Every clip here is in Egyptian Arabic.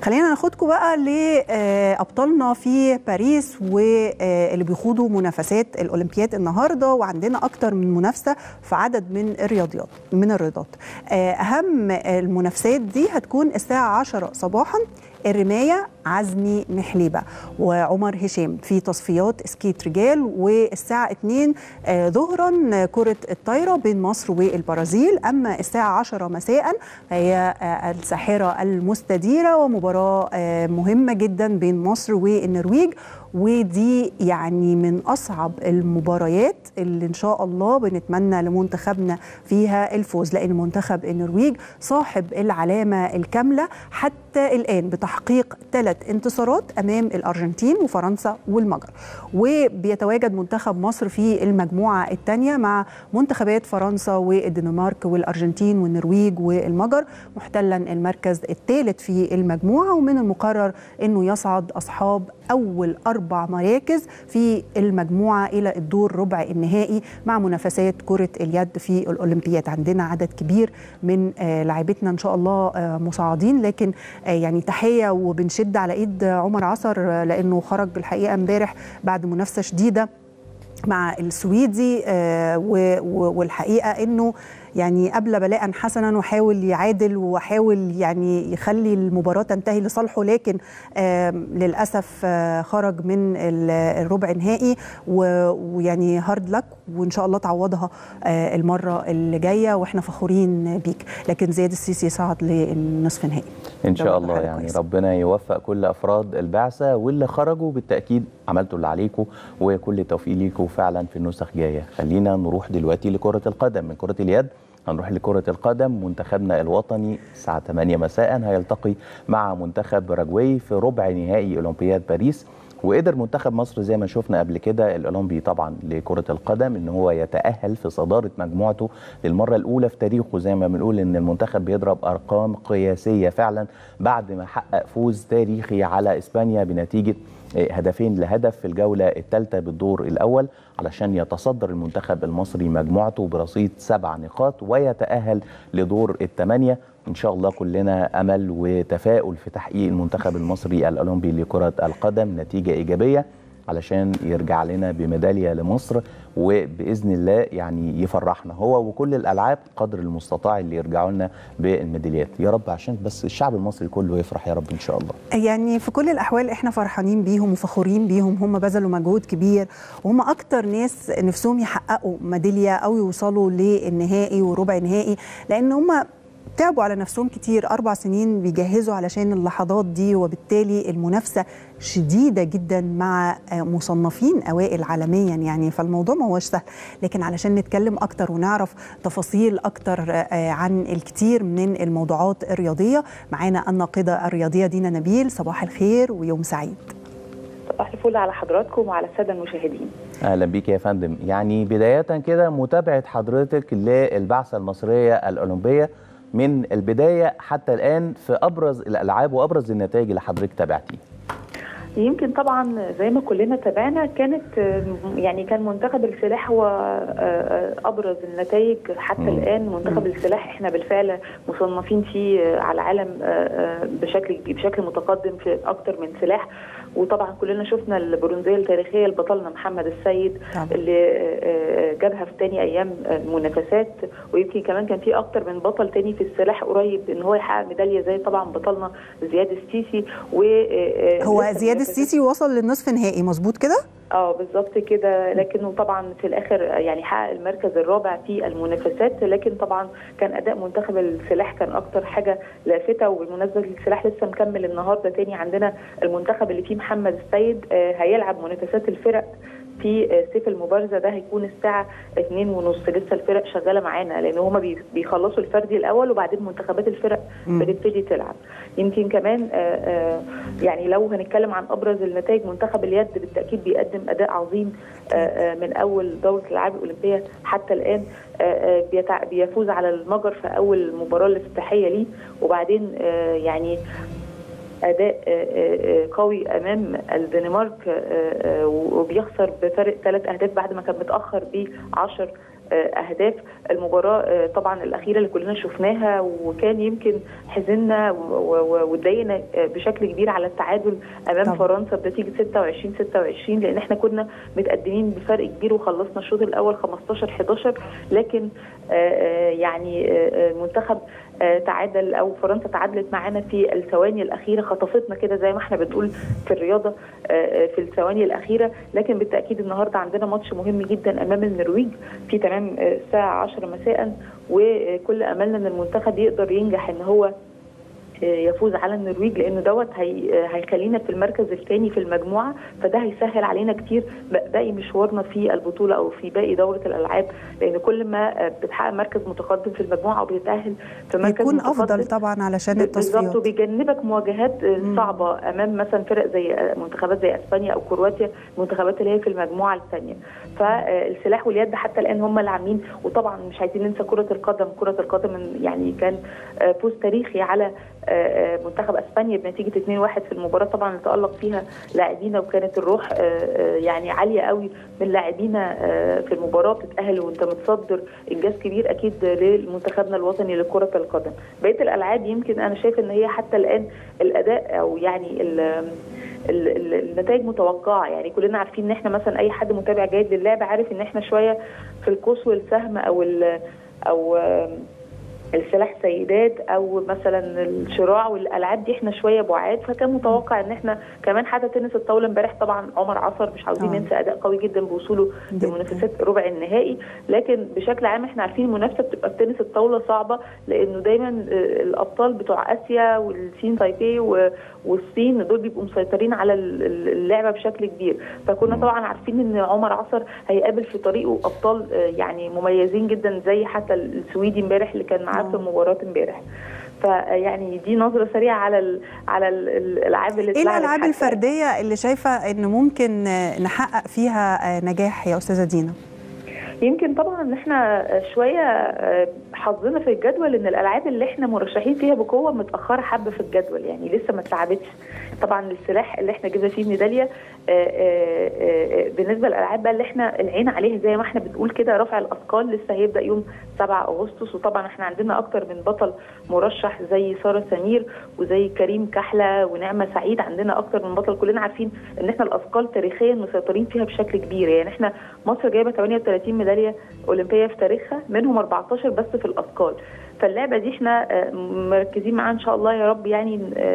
خلينا ناخدكم بقى لابطالنا في باريس واللي بيخوضوا منافسات الاولمبياد النهارده وعندنا اكتر من منافسه في عدد من الرياضيات من الرياضات اهم المنافسات دي هتكون الساعه 10 صباحا الرماية عزمي محليبة وعمر هشام في تصفيات سكيت رجال والساعة 2 ظهرا كرة الطايرة بين مصر والبرازيل أما الساعة 10 مساء هي الساحرة المستديرة ومباراة مهمة جدا بين مصر والنرويج ودي يعني من اصعب المباريات اللي ان شاء الله بنتمنى لمنتخبنا فيها الفوز لان منتخب النرويج صاحب العلامه الكامله حتى الان بتحقيق ثلاث انتصارات امام الارجنتين وفرنسا والمجر وبيتواجد منتخب مصر في المجموعه الثانيه مع منتخبات فرنسا والدنمارك والارجنتين والنرويج والمجر محتلا المركز الثالث في المجموعه ومن المقرر انه يصعد اصحاب اول اربع مراكز في المجموعه الى الدور ربع النهائي مع منافسات كره اليد في الاولمبياد عندنا عدد كبير من لاعبتنا ان شاء الله مصعدين لكن يعني تحيه وبنشد على ايد عمر عصر لانه خرج الحقيقه امبارح بعد منافسه شديده مع السويدي والحقيقه انه يعني قبل بلاء حسنا وحاول يعادل وحاول يعني يخلي المباراه تنتهي لصالحه لكن للاسف خرج من الربع النهائي ويعني هارد لك وان شاء الله تعوضها المره اللي جايه واحنا فخورين بيك لكن زياد السيسي صعد للنصف النهائي ان شاء الله يعني كويس. ربنا يوفق كل افراد البعثه واللي خرجوا بالتاكيد عملتوا اللي عليكم وكل التوفيق ليكم فعلا في النسخ جايه خلينا نروح دلوقتي لكره القدم من كره اليد هنروح لكرة القدم منتخبنا الوطني الساعة 8 مساء هيلتقي مع منتخب باراجواي في ربع نهائي أولمبياد باريس وقدر منتخب مصر زي ما شفنا قبل كده الاولمبي طبعا لكره القدم ان هو يتاهل في صداره مجموعته للمره الاولى في تاريخه زي ما بنقول ان المنتخب بيضرب ارقام قياسيه فعلا بعد ما حقق فوز تاريخي على اسبانيا بنتيجه هدفين لهدف في الجوله الثالثه بالدور الاول علشان يتصدر المنتخب المصري مجموعته برصيد سبع نقاط ويتاهل لدور الثمانيه ان شاء الله كلنا امل وتفاؤل في تحقيق المنتخب المصري الاولمبي لكره القدم نتيجه ايجابيه علشان يرجع لنا بميداليه لمصر وباذن الله يعني يفرحنا هو وكل الالعاب قدر المستطاع اللي يرجعوا لنا بالميداليات يا رب عشان بس الشعب المصري كله يفرح يا رب ان شاء الله يعني في كل الاحوال احنا فرحانين بيهم وفخورين بيهم هم بذلوا مجهود كبير وهم اكتر ناس نفسهم يحققوا ميداليه او يوصلوا للنهائي وربع نهائي لان هم تعبوا على نفسهم كتير أربع سنين بيجهزوا علشان اللحظات دي وبالتالي المنافسة شديدة جدا مع مصنفين أوائل عالميا يعني فالموضوع ما هوش سهل لكن علشان نتكلم أكتر ونعرف تفاصيل أكتر عن الكثير من الموضوعات الرياضية معانا الناقدة الرياضية دينا نبيل صباح الخير ويوم سعيد صباح الفل على حضراتكم وعلى الساده المشاهدين. اهلا بيك يا فندم، يعني بدايه كده متابعه حضرتك للبعثه المصريه الاولمبيه من البدايه حتى الان في ابرز الالعاب وابرز النتائج اللي حضرتك تابعتيه يمكن طبعا زي ما كلنا تابعنا كانت يعني كان منتخب السلاح هو ابرز النتائج حتى م. الان منتخب م. السلاح احنا بالفعل مصنفين فيه على العالم بشكل بشكل متقدم في اكثر من سلاح وطبعا كلنا شفنا البرونزيه التاريخيه لبطلنا محمد السيد طبعا. اللي جابها في تاني ايام المنافسات ويمكن كمان كان في اكتر من بطل تاني في السلاح قريب ان هو يحقق ميداليه زي طبعا بطلنا زياد السيسي و هو زياد السيسي وصل للنصف نهائي مظبوط كده؟ اه بالظبط كده لكنه طبعا في الاخر يعني حقق المركز الرابع في المنافسات لكن طبعا كان اداء منتخب السلاح كان اكتر حاجه لافته وبالمناسبه السلاح لسه مكمل النهارده تاني عندنا المنتخب اللي فيه محمد السيد هيلعب منافسات الفرق في سيف المبارزه ده هيكون الساعه 2 ونص لسه الفرق شغاله معانا لان هما بيخلصوا الفردي الاول وبعدين منتخبات الفرق بتبتدي تلعب يمكن كمان آآ آآ يعني لو هنتكلم عن ابرز النتائج منتخب اليد بالتاكيد بيقدم اداء عظيم من اول دوره الالعاب الاولمبيه حتى الان بيفوز على المجر في اول مباراه الافتتاحيه ليه وبعدين يعني اداء قوي امام الدنمارك وبيخسر بفرق ثلاث اهداف بعد ما كان متاخر ب 10 اهداف المباراه طبعا الاخيره اللي كلنا شفناها وكان يمكن حزننا واتضايقنا بشكل كبير على التعادل امام طبعا. فرنسا بنتيجه 26 26 لان احنا كنا متقدمين بفرق كبير وخلصنا الشوط الاول 15 11 لكن يعني المنتخب تعادل او فرنسا تعادلت معانا في الثواني الاخيره خطفتنا كده زي ما احنا بنقول في الرياضه في الثواني الاخيره لكن بالتاكيد النهارده عندنا ماتش مهم جدا امام النرويج في تمام الساعه 10 مساء وكل املنا ان المنتخب يقدر ينجح ان هو يفوز على النرويج لان دوت هي هيخلينا في المركز الثاني في المجموعه فده هيسهل علينا كتير باقي مشوارنا في البطوله او في باقي دوره الالعاب لان كل ما بتحقق مركز متقدم في المجموعه او بتتاهل في مركز يكون متقدم افضل طبعا علشان التصفيات بالظبط وبيجنبك مواجهات صعبه امام مثلا فرق زي منتخبات زي اسبانيا او كرواتيا المنتخبات اللي هي في المجموعه الثانيه فالسلاح واليد حتى الان هم اللي عاملين وطبعا مش عايزين ننسى كره القدم كره القدم يعني كان فوز تاريخي على منتخب اسبانيا بنتيجه 2-1 في المباراه طبعا اللي تالق فيها لاعبينا وكانت الروح يعني عاليه قوي من لاعبينا في المباراه بتتاهل وانت متصدر انجاز كبير اكيد لمنتخبنا الوطني لكره القدم بقيه الالعاب يمكن انا شايف ان هي حتى الان الاداء او يعني النتائج متوقعه يعني كلنا عارفين ان احنا مثلا اي حد متابع جيد للعبه عارف ان احنا شويه في القوس والسهم او او السلاح سيدات او مثلا الشراع والالعاب دي احنا شويه بعاد فكان متوقع ان احنا كمان حتى تنس الطاوله امبارح طبعا عمر عصر مش عاوزين آه. ننسى اداء قوي جدا بوصوله لمنافسات ربع النهائي لكن بشكل عام احنا عارفين المنافسه بتبقى في تنس الطاوله صعبه لانه دايما الابطال بتوع اسيا والصين تايبي والصين دول بيبقوا مسيطرين على اللعبه بشكل كبير فكنا طبعا عارفين ان عمر عصر هيقابل في طريقه ابطال يعني مميزين جدا زي حتى السويدي امبارح اللي كان معاه في مباراه امبارح فيعني دي نظره سريعه على ال على الالعاب اللي ايه الالعاب الفرديه اللي شايفه ان ممكن نحقق فيها نجاح يا استاذه دينا يمكن طبعا ان احنا شويه حظنا في الجدول ان الالعاب اللي احنا مرشحين فيها بقوه متاخره حبه في الجدول يعني لسه ما اتلعبتش طبعا السلاح اللي احنا جبنا فيه ميداليه بالنسبه للالعاب بقى اللي احنا العين عليها زي ما احنا بنقول كده رفع الاثقال لسه هيبدا يوم 7 اغسطس وطبعا احنا عندنا اكتر من بطل مرشح زي ساره سمير وزي كريم كحله ونعمه سعيد عندنا اكتر من بطل كلنا عارفين ان احنا الاثقال تاريخيا مسيطرين فيها بشكل كبير يعني احنا مصر جايبه 38 ميداليه اولمبيه في تاريخها منهم 14 بس في الاثقال فاللعبه دي احنا مركزين معاها ان شاء الله يا رب يعني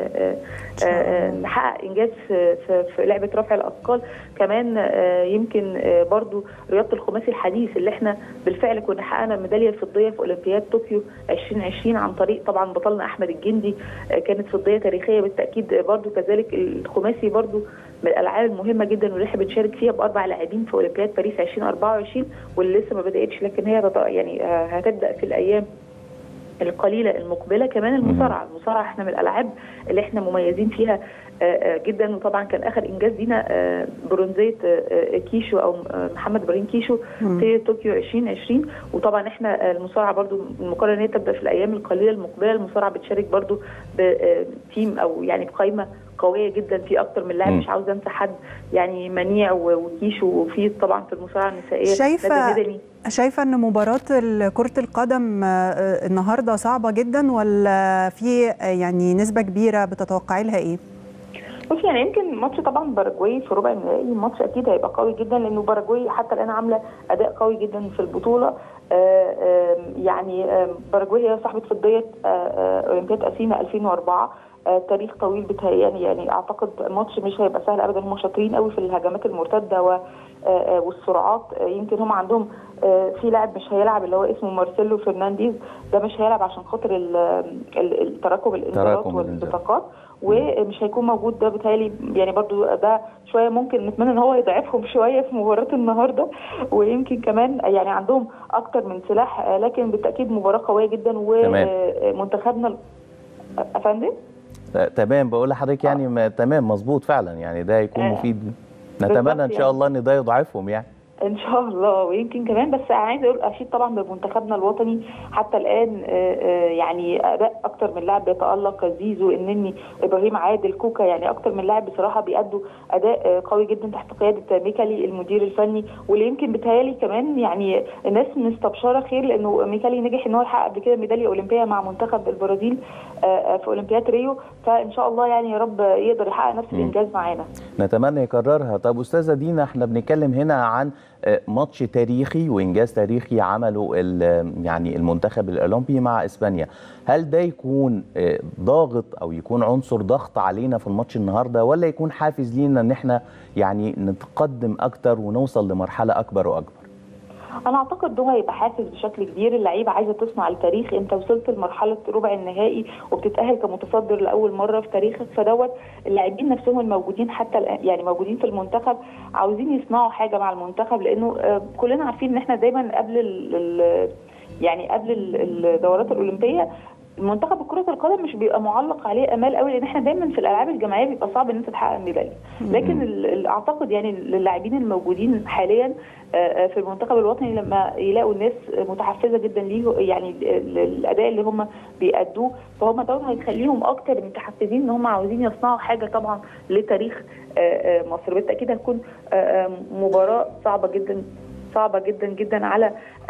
نحقق انجاز في لعبه رفع الاثقال كمان يمكن برضو رياضه الخماسي الحديث اللي احنا بالفعل كنا حققنا الميداليه الفضيه في اولمبياد طوكيو 2020 عن طريق طبعا بطلنا احمد الجندي كانت فضيه تاريخيه بالتاكيد برضو كذلك الخماسي برضو من الالعاب المهمه جدا واللي احنا بنشارك فيها باربع لاعبين في اولمبياد باريس 2024 واللي لسه ما بداتش لكن هي يعني هتبدا في الايام القليله المقبله كمان المصارعه المصارعه احنا من الالعاب اللي احنا مميزين فيها جدا وطبعا كان اخر انجاز لينا برونزيه كيشو او محمد ابراهيم كيشو في طوكيو 2020 وطبعا احنا المصارعه برضو المقرر ان هي تبدا في الايام القليله المقبله المصارعه بتشارك برضو بتيم او يعني بقائمه قويه جدا في اكتر من لاعب مش عاوزه انسى حد يعني منيع وكيشو وفي طبعا في المصارعه النسائيه شايفه شايفه ان مباراه كره القدم النهارده صعبه جدا ولا في يعني نسبه كبيره بتتوقعي لها ايه؟ بصي يعني يمكن ماتش طبعا باراجواي في ربع النهائي الماتش اكيد هيبقى قوي جدا لانه باراجواي حتى الان عامله اداء قوي جدا في البطوله يعني باراجواي هي صاحبه فضيه اولمبياد اثينا 2004 تاريخ طويل بتهيألي يعني اعتقد الماتش مش هيبقى سهل ابدا هم شاطرين قوي في الهجمات المرتده والسرعات يمكن هم عندهم في لاعب مش هيلعب اللي هو اسمه مارسيلو فرنانديز ده مش هيلعب عشان خاطر التراكم الانذارات والبطاقات ومش هيكون موجود ده بيتهيألي يعني برضو ده شويه ممكن نتمنى ان هو يضعفهم شويه في مباراه النهارده ويمكن كمان يعني عندهم اكتر من سلاح لكن بالتاكيد مباراه قويه جدا ومنتخبنا افندم تمام بقول لحضرتك يعني آه. تمام مظبوط فعلا يعني ده هيكون آه. مفيد نتمنى ان شاء الله ان ده يضعفهم يعني ان شاء الله ويمكن كمان بس انا عايزه اقول اشيد طبعا بمنتخبنا الوطني حتى الان يعني اداء اكتر من لاعب بيتالق زيزو النني ابراهيم عادل كوكا يعني اكتر من لاعب بصراحه بيأدوا اداء قوي جدا تحت قياده ميكالي المدير الفني واللي يمكن بتهيالي كمان يعني الناس مستبشره خير لانه ميكالي نجح ان هو يحقق قبل كده ميداليه اولمبيه مع منتخب البرازيل في اولمبياد ريو فان شاء الله يعني يا رب يقدر يحقق نفس الانجاز معانا نتمنى يكررها طب استاذه دينا احنا بنتكلم هنا عن ماتش تاريخي وانجاز تاريخي عمله يعني المنتخب الاولمبي مع اسبانيا هل ده يكون ضاغط او يكون عنصر ضغط علينا في الماتش النهارده ولا يكون حافز لينا ان احنا يعني نتقدم اكتر ونوصل لمرحله اكبر واكبر انا اعتقد ده هيبقى حافز بشكل كبير اللعيبه عايزه تصنع التاريخ انت وصلت لمرحله ربع النهائي وبتتاهل كمتصدر لاول مره في تاريخك فدوت اللاعبين نفسهم الموجودين حتى يعني موجودين في المنتخب عاوزين يصنعوا حاجه مع المنتخب لانه كلنا عارفين ان احنا دايما قبل ال يعني قبل الدورات الاولمبيه منتخب كرة القدم مش بيبقى معلق عليه امال قوي لان احنا دايما في الالعاب الجماعيه بيبقى صعب ان انت تحقق ميداليه لكن اعتقد يعني للاعبين الموجودين حاليا في المنتخب الوطني لما يلاقوا الناس متحفزه جدا ليه يعني الاداء اللي هم بيأدوه فهم دول هيخليهم اكتر متحفزين ان هم عاوزين يصنعوا حاجه طبعا لتاريخ مصر بالتاكيد هتكون مباراه صعبه جدا صعبه جدا جدا على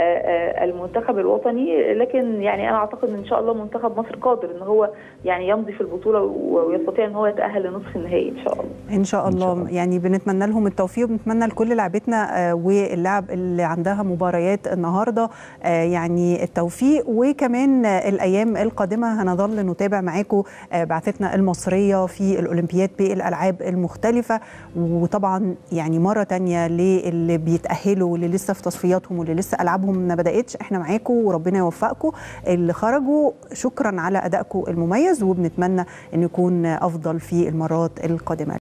المنتخب الوطني لكن يعني انا اعتقد ان شاء الله منتخب مصر قادر ان هو يعني يمضي في البطوله ويستطيع ان هو يتاهل لنصف النهائي ان شاء الله ان شاء الله, إن شاء الله. يعني بنتمنى لهم التوفيق وبنتمنى لكل لاعبتنا واللاعب اللي عندها مباريات النهارده يعني التوفيق وكمان الايام القادمه هنظل نتابع معاكم بعثتنا المصريه في الاولمبياد بالالعاب المختلفه وطبعا يعني مره ثانيه للي بيتاهلوا واللي لسه في تصفياتهم واللي لسه العابهم ما بداتش احنا معاكم وربنا يوفقكم اللي خرجوا شكرا على ادائكم المميز وبنتمنى ان يكون افضل في المرات القادمه